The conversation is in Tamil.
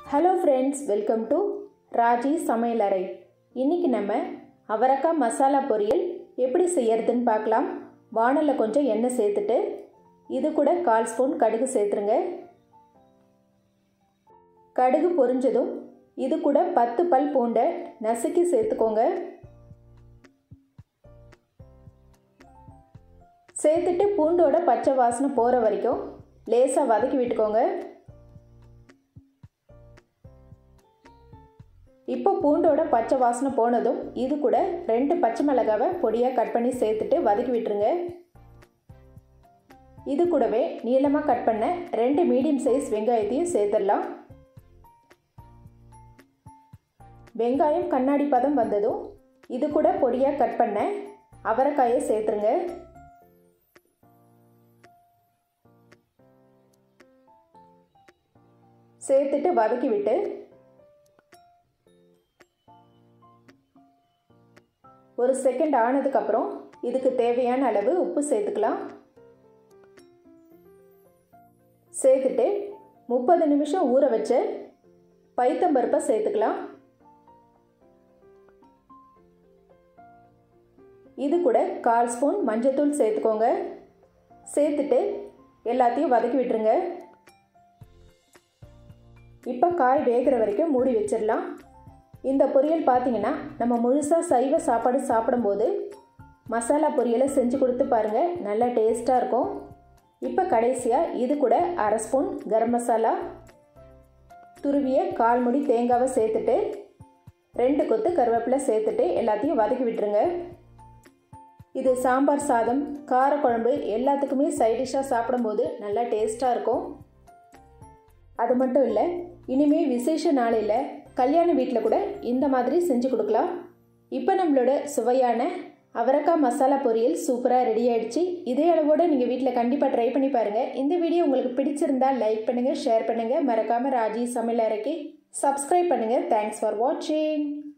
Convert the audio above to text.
hello friends welcome to Raji சமையலறை இன்றைக்கி நம்ம அவரக்காய் மசாலா பொரியல் எப்படி செய்யறதுன்னு பார்க்கலாம் வானலில் கொஞ்சம் எண்ணெய் சேர்த்துட்டு இது கூட கால் ஸ்பூன் கடுகு சேர்த்துருங்க கடுகு பொரிஞ்சதும் இது கூட பத்து பல் பூண்டை நசுக்கி சேர்த்துக்கோங்க சேர்த்துட்டு பூண்டோட பச்சை வாசனை போகிற வரைக்கும் லேசாக வதக்கி விட்டுக்கோங்க இப்போ பூண்டோட பச்சை வாசனை போனதும் இது கூட ரெண்டு பச்சை மிளகாவை பொடியாக கட் பண்ணி சேர்த்துட்டு வதக்கி விட்டுருங்க இது கூடவே நீளமாக கட் பண்ண ரெண்டு மீடியம் சைஸ் வெங்காயத்தையும் சேர்த்துடலாம் வெங்காயம் கண்ணாடி பதம் வந்ததும் இது கூட பொடியாக கட் பண்ண அவரைக்காயை சேர்த்துருங்க சேர்த்துட்டு வதக்கி விட்டு ஒரு செகண்ட் ஆனதுக்கப்புறம் இதுக்கு தேவையான அளவு உப்பு சேர்த்துக்கலாம் சேர்த்துட்டு முப்பது நிமிஷம் ஊற வச்சு பைத்தம்பருப்பை சேர்த்துக்கலாம் இது கூட கால் ஸ்பூன் மஞ்சத்தூள் சேர்த்துக்கோங்க சேர்த்துட்டு எல்லாத்தையும் வதக்கி விட்டுருங்க இப்போ காய் வேகிற வரைக்கும் மூடி வச்சிடலாம் இந்த பொரியல் பார்த்தீங்கன்னா நம்ம முழுசாக சைவ சாப்பாடு சாப்பிடும்போது மசாலா பொரியலை செஞ்சு கொடுத்து பாருங்கள் நல்லா டேஸ்ட்டாக இருக்கும் இப்போ கடைசியாக இது கூட அரை ஸ்பூன் கரம் மசாலா துருவிய கால் முடி தேங்காவை சேர்த்துட்டு ரெண்டு கொத்து கருவேப்பிலை சேர்த்துட்டு எல்லாத்தையும் வதக்கி விட்டுருங்க இது சாம்பார் சாதம் காரக்குழம்பு எல்லாத்துக்குமே சைடிஷ்ஷாக சாப்பிடும்போது நல்லா டேஸ்ட்டாக இருக்கும் அது மட்டும் இல்லை இனிமேல் விசேஷ நாளையில் கல்யாண வீட்டில் கூட இந்த மாதிரி செஞ்சு கொடுக்கலாம் இப்போ நம்மளோட சுவையான அவரக்காய் மசாலா பொரியல் சூப்பராக ரெடி ஆயிடுச்சு இதே அளவோடு நீங்கள் வீட்டில் கண்டிப்பாக ட்ரை பண்ணி பாருங்கள் இந்த வீடியோ உங்களுக்கு பிடிச்சிருந்தா லைக் பண்ணுங்கள் ஷேர் பண்ணுங்கள் மறக்காமல் ராஜி சமையல் அறைக்கு சப்ஸ்கிரைப் பண்ணுங்கள் தேங்க்ஸ் ஃபார் வாட்சிங்